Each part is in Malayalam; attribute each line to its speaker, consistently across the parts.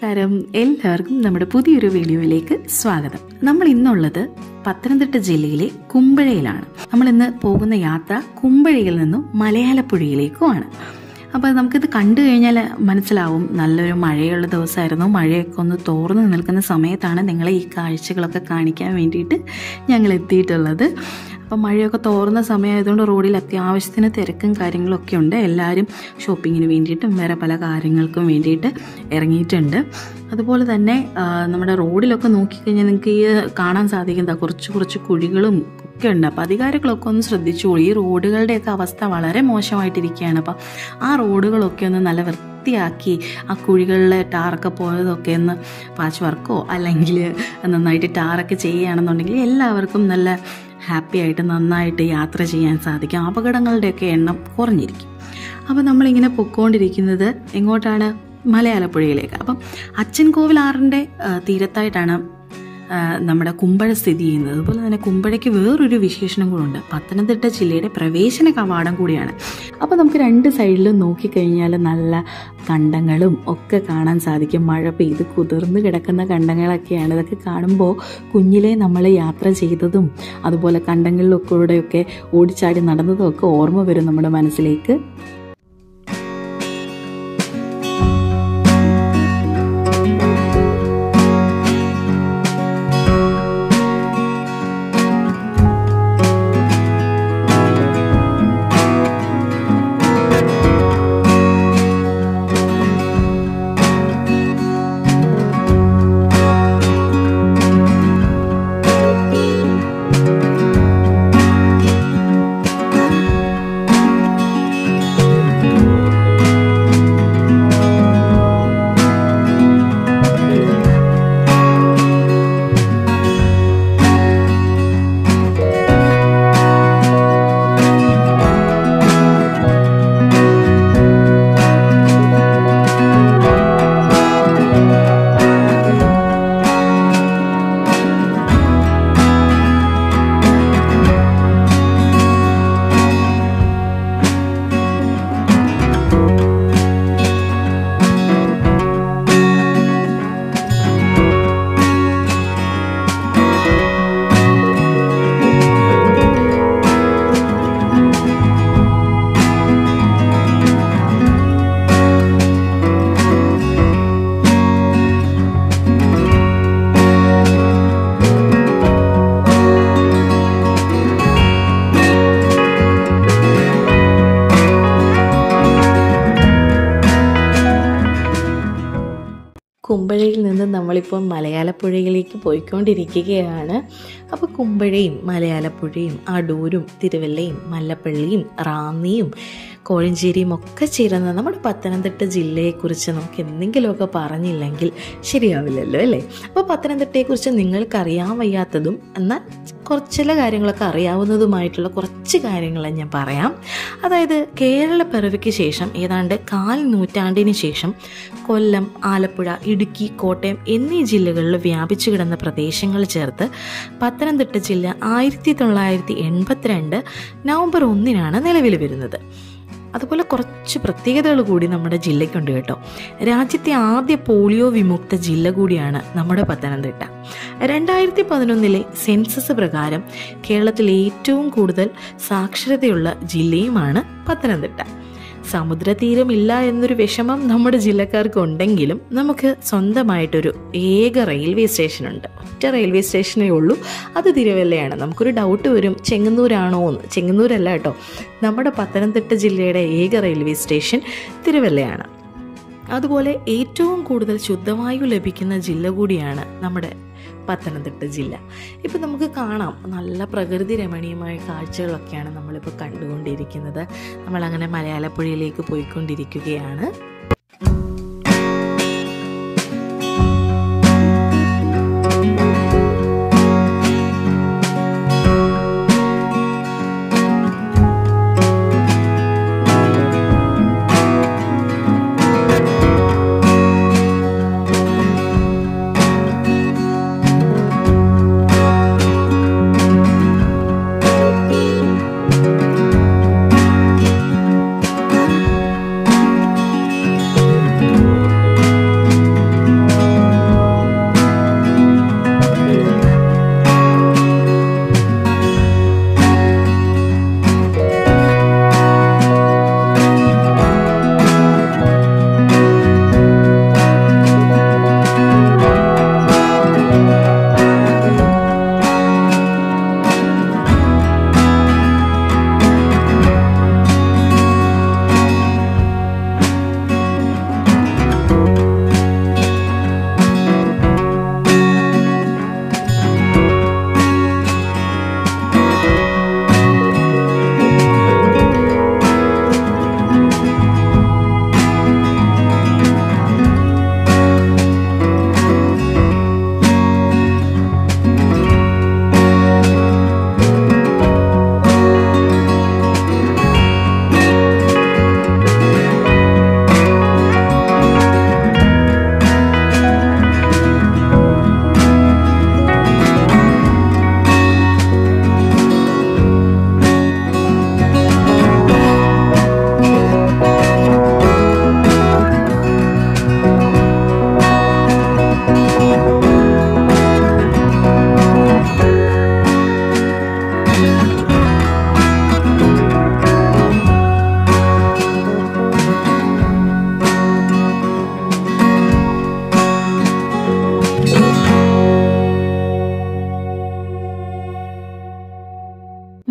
Speaker 1: നമസ്കാരം എല്ലാവർക്കും നമ്മുടെ പുതിയൊരു വീഡിയോയിലേക്ക് സ്വാഗതം നമ്മൾ ഇന്നുള്ളത് പത്തനംതിട്ട ജില്ലയിലെ കുമ്പഴയിലാണ് നമ്മൾ ഇന്ന് പോകുന്ന യാത്ര കുമ്പഴയിൽ നിന്നും മലയാളപ്പുഴയിലേക്കുമാണ് അപ്പോൾ നമുക്കിത് കണ്ടു കഴിഞ്ഞാൽ മനസ്സിലാവും നല്ലൊരു മഴയുള്ള ദിവസമായിരുന്നു മഴയൊക്കെ ഒന്ന് തോർന്നു നിൽക്കുന്ന സമയത്താണ് നിങ്ങളെ ഈ കാഴ്ചകളൊക്കെ കാണിക്കാൻ വേണ്ടിയിട്ട് ഞങ്ങൾ എത്തിയിട്ടുള്ളത് അപ്പം മഴയൊക്കെ തോർന്ന സമയമായതുകൊണ്ട് റോഡിൽ അത്യാവശ്യത്തിന് തിരക്കും കാര്യങ്ങളൊക്കെ ഉണ്ട് എല്ലാവരും ഷോപ്പിങ്ങിന് വേണ്ടിയിട്ടും വേറെ പല കാര്യങ്ങൾക്കും വേണ്ടിയിട്ട് ഇറങ്ങിയിട്ടുണ്ട് അതുപോലെ തന്നെ ആ, നമ്മുടെ റോഡിലൊക്കെ നോക്കിക്കഴിഞ്ഞാൽ നിങ്ങൾക്ക് ഈ കാണാൻ സാധിക്കുന്ന കുറച്ച് കുറച്ച് കുഴികളും ഒക്കെ ഉണ്ട് അപ്പോൾ അധികാരികളൊക്കെ ഒന്ന് ശ്രദ്ധിച്ചോളൂ ഈ റോഡുകളുടെയൊക്കെ അവസ്ഥ വളരെ മോശമായിട്ടിരിക്കുകയാണ് അപ്പം ആ റോഡുകളൊക്കെ ഒന്ന് നല്ല വൃത്തിയാക്കി ആ കുഴികളിലെ ടാറൊക്കെ പോയതൊക്കെ ഒന്ന് പാച്ച് വർക്കോ അല്ലെങ്കിൽ നന്നായിട്ട് ടാറൊക്കെ ചെയ്യുകയാണെന്നുണ്ടെങ്കിൽ എല്ലാവർക്കും നല്ല ഹാപ്പി ആയിട്ട് നന്നായിട്ട് യാത്ര ചെയ്യാൻ സാധിക്കും അപകടങ്ങളുടെയൊക്കെ എണ്ണം കുറഞ്ഞിരിക്കും അപ്പോൾ നമ്മളിങ്ങനെ പൊക്കോണ്ടിരിക്കുന്നത് എങ്ങോട്ടാണ് മലയാളപ്പുഴയിലേക്ക് അപ്പം അച്ഛൻ കോവിലാറിൻ്റെ തീരത്തായിട്ടാണ് ആ, നമ്മുടെ കുമ്പഴ സ്ഥിതി ചെയ്യുന്നത് അതുപോലെ തന്നെ കുമ്പഴയ്ക്ക് വേറൊരു വിശേഷണം കൂടെ പത്തനംതിട്ട ജില്ലയുടെ പ്രവേശന കവാടം കൂടിയാണ് അപ്പോൾ നമുക്ക് രണ്ട് സൈഡിലും നോക്കിക്കഴിഞ്ഞാൽ നല്ല കണ്ടങ്ങളും ഒക്കെ കാണാൻ സാധിക്കും മഴ പെയ്ത് കുതിർന്ന് കിടക്കുന്ന കണ്ടങ്ങളൊക്കെയാണ് ഇതൊക്കെ കാണുമ്പോൾ കുഞ്ഞിലെ നമ്മൾ യാത്ര ചെയ്തതും അതുപോലെ കണ്ടങ്ങളിലൊക്കെ ഓടിച്ചാടി നടന്നതും ഒക്കെ ഓർമ്മ വരും നമ്മുടെ മനസ്സിലേക്ക് കുമ്പഴയിൽ നിന്ന് നമ്മളിപ്പോൾ മലയാളപ്പുഴയിലേക്ക് പോയിക്കൊണ്ടിരിക്കുകയാണ് അപ്പോൾ കുമ്പഴയും മലയാളപ്പുഴയും അടൂരും തിരുവല്ലയും മല്ലപ്പള്ളിയും റാന്നിയും കോഴഞ്ചേരിയും ഒക്കെ ചേരുന്ന നമ്മുടെ പത്തനംതിട്ട ജില്ലയെക്കുറിച്ച് നമുക്ക് എന്തെങ്കിലുമൊക്കെ പറഞ്ഞില്ലെങ്കിൽ ശരിയാവില്ലല്ലോ അല്ലേ അപ്പോൾ പത്തനംതിട്ടയെക്കുറിച്ച് നിങ്ങൾക്ക് അറിയാൻ വയ്യാത്തതും എന്നാൽ കുറച്ച് ചില കാര്യങ്ങളൊക്കെ അറിയാവുന്നതുമായിട്ടുള്ള കുറച്ച് കാര്യങ്ങൾ ഞാൻ പറയാം അതായത് കേരള പിറവിക്ക് ശേഷം ഏതാണ്ട് കാൽ നൂറ്റാണ്ടിന് ശേഷം കൊല്ലം ആലപ്പുഴ ഇടുക്കി കോട്ടയം എന്നീ ജില്ലകളിൽ വ്യാപിച്ചു കിടന്ന പ്രദേശങ്ങൾ ചേർത്ത് പത്തനംതിട്ട ജില്ല ആയിരത്തി തൊള്ളായിരത്തി എൺപത്തിരണ്ട് നവംബർ ഒന്നിനാണ് നിലവിൽ വരുന്നത് അതുപോലെ കുറച്ച് പ്രത്യേകതകൾ കൂടി നമ്മുടെ ജില്ലയ്ക്കുണ്ട് കേട്ടോ രാജ്യത്തെ ആദ്യ പോളിയോ വിമുക്ത ജില്ല കൂടിയാണ് നമ്മുടെ പത്തനംതിട്ട രണ്ടായിരത്തി പതിനൊന്നിലെ സെൻസസ് പ്രകാരം കേരളത്തിൽ ഏറ്റവും കൂടുതൽ സാക്ഷരതയുള്ള ജില്ലയുമാണ് പത്തനംതിട്ട സമുദ്രതീരമില്ല എന്നൊരു വിഷമം നമ്മുടെ ജില്ലക്കാർക്ക് ഉണ്ടെങ്കിലും നമുക്ക് സ്വന്തമായിട്ടൊരു ഏക റെയിൽവേ സ്റ്റേഷനുണ്ട് ഒറ്റ റെയിൽവേ സ്റ്റേഷനേ ഉള്ളൂ അത് തിരുവല്ലയാണ് നമുക്കൊരു ഡൗട്ട് വരും ചെങ്ങന്നൂരാണോ എന്ന് ചെങ്ങന്നൂരല്ല കേട്ടോ നമ്മുടെ പത്തനംതിട്ട ജില്ലയുടെ ഏക റെയിൽവേ സ്റ്റേഷൻ തിരുവല്ലയാണ് അതുപോലെ ഏറ്റവും കൂടുതൽ ശുദ്ധവായു ലഭിക്കുന്ന ജില്ല കൂടിയാണ് നമ്മുടെ പത്തനംതിട്ട ജില്ല ഇപ്പം നമുക്ക് കാണാം നല്ല പ്രകൃതി രമണീയമായ കാഴ്ചകളൊക്കെയാണ് നമ്മളിപ്പോൾ കണ്ടുകൊണ്ടിരിക്കുന്നത് നമ്മളങ്ങനെ മലയാളപ്പുഴയിലേക്ക് പോയിക്കൊണ്ടിരിക്കുകയാണ്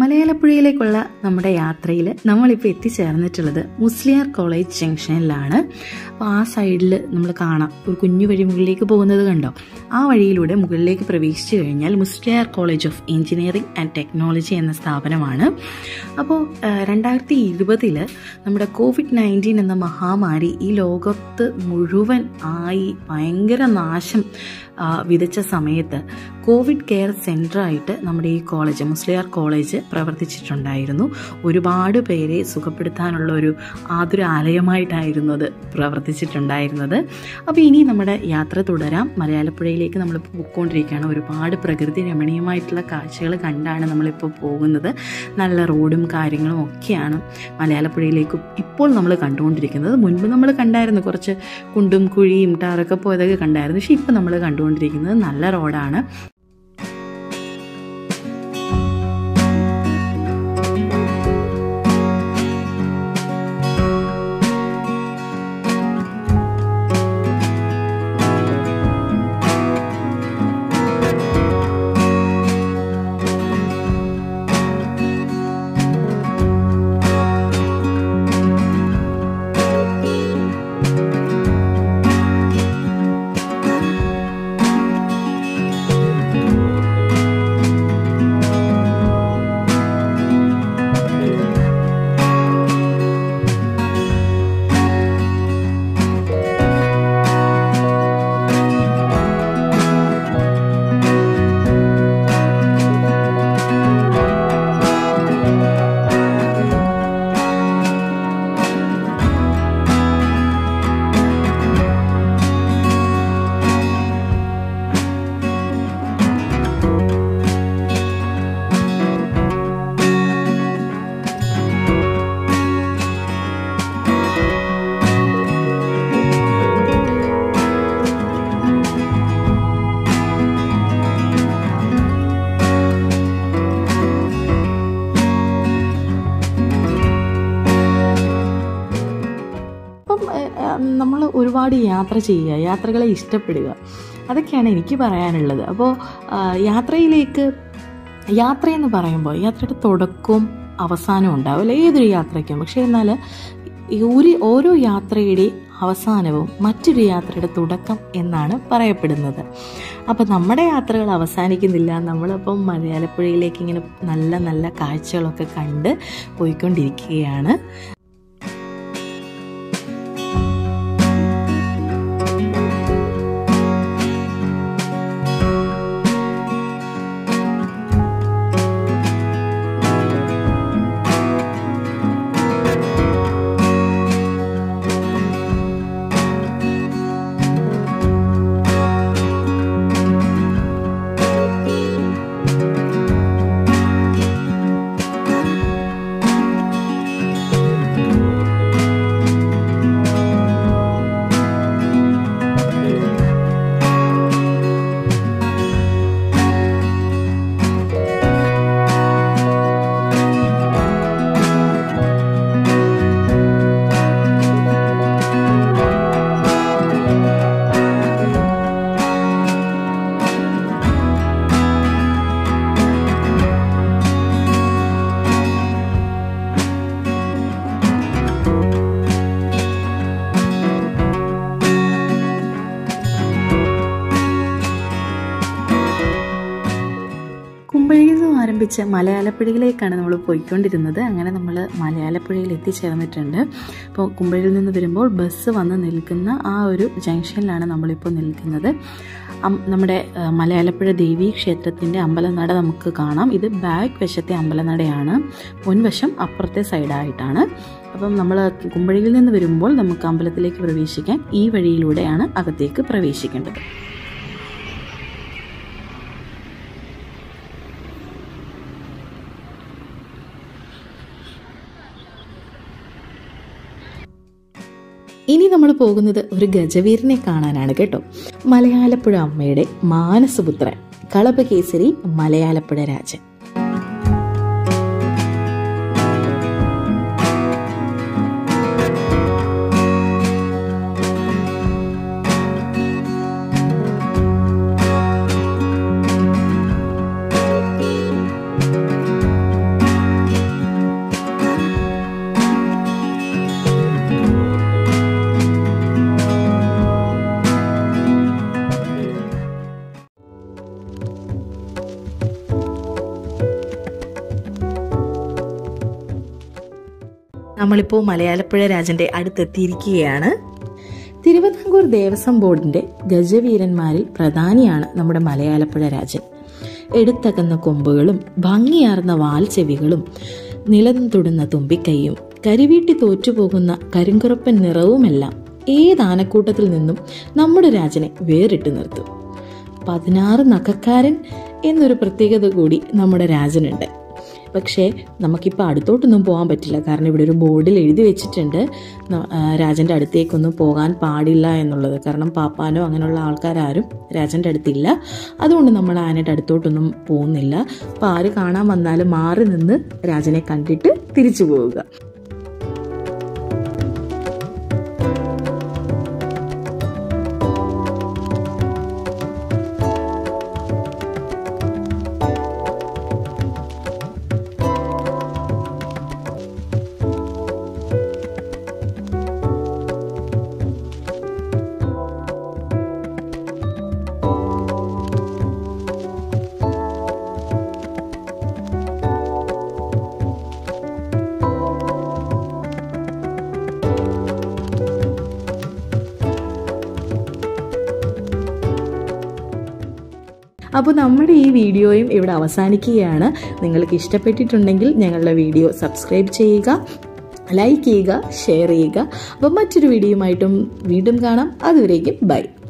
Speaker 1: മലയാളപ്പുഴയിലേക്കുള്ള നമ്മുടെ യാത്രയിൽ നമ്മളിപ്പോൾ എത്തിച്ചേർന്നിട്ടുള്ളത് മുസ്ലിയാർ കോളേജ് ജംഗ്ഷനിലാണ് അപ്പോൾ ആ സൈഡിൽ നമ്മൾ കാണാം ഒരു കുഞ്ഞു വഴി മുകളിലേക്ക് പോകുന്നത് കണ്ടോ ആ വഴിയിലൂടെ മുകളിലേക്ക് പ്രവേശിച്ചു കഴിഞ്ഞാൽ Musaliar College of Engineering and Technology എന്ന സ്ഥാപനമാണ് അപ്പോൾ രണ്ടായിരത്തി ഇരുപതിൽ നമ്മുടെ കോവിഡ് നയൻറ്റീൻ എന്ന മഹാമാരി ഈ ലോകത്ത് മുഴുവൻ ആയി ഭയങ്കര നാശം ആ, വിതച്ച സമയത്ത് കോവിഡ് കെയർ സെൻ്ററായിട്ട് നമ്മുടെ ഈ കോളേജ് മുസ്ലിയാർ കോളേജ് പ്രവർത്തിച്ചിട്ടുണ്ടായിരുന്നു ഒരുപാട് പേരെ സുഖപ്പെടുത്താനുള്ള ഒരു ആതുരാലയമായിട്ടായിരുന്നു അത് പ്രവർത്തിച്ചിട്ടുണ്ടായിരുന്നത് അപ്പോൾ ഇനി നമ്മുടെ യാത്ര തുടരാം മലയാളപ്പുഴയിലേക്ക് നമ്മൾ പോയിക്കൊണ്ടിരിക്കുകയാണ് ഒരുപാട് പ്രകൃതി രമണീയമായിട്ടുള്ള കാഴ്ചകൾ കണ്ടാണ് നമ്മളിപ്പോൾ പോകുന്നത് നല്ല റോഡും കാര്യങ്ങളും ഒക്കെയാണ് മലയാളപ്പുഴയിലേക്ക് ഇപ്പോൾ നമ്മൾ കണ്ടുകൊണ്ടിരിക്കുന്നത് മുൻപ് നമ്മൾ കണ്ടായിരുന്നു കുറച്ച് കുണ്ടും കുഴിയും ടാറൊക്കെ പോയതൊക്കെ കണ്ടായിരുന്നു പക്ഷേ ഇപ്പോൾ നമ്മൾ കണ്ടുകൊണ്ടിരിക്കുന്നത് നല്ല റോഡാണ് അപ്പം നമ്മൾ ഒരുപാട് യാത്ര ചെയ്യുക യാത്രകളെ ഇഷ്ടപ്പെടുക അതൊക്കെയാണ് എനിക്ക് പറയാനുള്ളത് അപ്പോൾ യാത്രയിലേക്ക് യാത്രയെന്ന് പറയുമ്പോൾ യാത്രയുടെ തുടക്കവും അവസാനവും ഉണ്ടാവില്ല ഏതൊരു യാത്രയ്ക്കും പക്ഷേ എന്നാൽ ഈ ഒരു ഓരോ യാത്രയുടെ അവസാനവും മറ്റൊരു യാത്രയുടെ തുടക്കം എന്നാണ് പറയപ്പെടുന്നത് അപ്പം നമ്മുടെ യാത്രകൾ അവസാനിക്കുന്നില്ല നമ്മളപ്പം മലയാളപ്പുഴയിലേക്ക് ഇങ്ങനെ നല്ല നല്ല കാഴ്ചകളൊക്കെ കണ്ട് പോയിക്കൊണ്ടിരിക്കുകയാണ് കുമ്പഴിയിൽ നിന്നും ആരംഭിച്ച മലയാളപ്പുഴയിലേക്കാണ് നമ്മൾ പോയിക്കൊണ്ടിരുന്നത് അങ്ങനെ നമ്മൾ മലയാളപ്പുഴയിൽ എത്തിച്ചേർന്നിട്ടുണ്ട് അപ്പോൾ കുമ്പഴിയിൽ നിന്ന് വരുമ്പോൾ ബസ് വന്ന് നിൽക്കുന്ന ആ ഒരു ജംഗ്ഷനിലാണ് നമ്മളിപ്പോൾ നിൽക്കുന്നത് അം- നമ്മുടെ ആ, മലയാളപ്പുഴ ദേവീ ക്ഷേത്രത്തിൻ്റെ അമ്പലനട നമുക്ക് കാണാം ഇത് ബാക്ക് വശത്തെ അമ്പലനടയാണ് മുൻവശം അപ്പുറത്തെ സൈഡായിട്ടാണ് അപ്പം നമ്മൾ കുമ്പഴിയിൽ നിന്ന് വരുമ്പോൾ നമുക്ക് അമ്പലത്തിലേക്ക് പ്രവേശിക്കാൻ ഈ വഴിയിലൂടെയാണ് അകത്തേക്ക് പ്രവേശിക്കേണ്ടത് ഇനി നമ്മൾ പോകുന്നത് ഒരു ഗജവീരനെ കാണാനാണ് കേട്ടോ മലയാളപ്പുഴ അമ്മയുടെ മാനസപുത്രൻ കളപകേസരി മലയാളപ്പുഴ രാജൻ നമ്മളിപ്പോൾ മലയാളപ്പുഴ രാജന്റെ അടുത്തെത്തിയിരിക്കുകയാണ് തിരുവിതാംകൂർ ദേവസ്വം ബോർഡിന്റെ ഗജവീരന്മാരിൽ പ്രധാനിയാണ് നമ്മുടെ മലയാളപ്പുഴ രാജൻ എടുത്തകന്ന കൊമ്പുകളും ഭംഗിയാർന്ന വാൽച്ചെവികളും നിലം തൊടുന്ന തുമ്പിക്കൈയും കരിവീട്ടി തോറ്റുപോകുന്ന കരിങ്കുറപ്പൻ നിറവുമെല്ലാം ഏത് ആനക്കൂട്ടത്തിൽ നിന്നും നമ്മുടെ രാജനെ വേറിട്ട് നിർത്തും പതിനാറ് നഖക്കാരൻ എന്നൊരു പ്രത്യേകത കൂടി നമ്മുടെ രാജനുണ്ട് പക്ഷേ നമുക്കിപ്പോൾ അടുത്തോട്ടൊന്നും പോകാൻ പറ്റില്ല കാരണം ഇവിടെ ഒരു ബോർഡിൽ എഴുതി വെച്ചിട്ടുണ്ട് ന- ആ, രാജൻ്റെ അടുത്തേക്കൊന്നും പോകാൻ പാടില്ല എന്നുള്ളത് കാരണം പാപ്പാനോ അങ്ങനെയുള്ള ആൾക്കാരും രാജൻ്റെ അടുത്തില്ല അതുകൊണ്ട് നമ്മൾ ആനയുടെ അടുത്തോട്ടൊന്നും പോകുന്നില്ല അപ്പോൾ ആര് കാണാൻ വന്നാലും മാറി നിന്ന് രാജനെ കണ്ടിട്ട് തിരിച്ചു പോവുക അപ്പോൾ നമ്മുടെ ഈ വീഡിയോയും ഇവിടെ അവസാനിക്കുകയാണ് നിങ്ങൾക്ക് ഇഷ്ടപ്പെട്ടിട്ടുണ്ടെങ്കിൽ ഞങ്ങളുടെ വീഡിയോ സബ്സ്ക്രൈബ് ചെയ്യുക ലൈക്ക് ചെയ്യുക ഷെയർ ചെയ്യുക അപ്പോൾ മറ്റൊരു വീഡിയോയുമായിട്ടും വീണ്ടും കാണാം അതുവരേക്കും ബൈ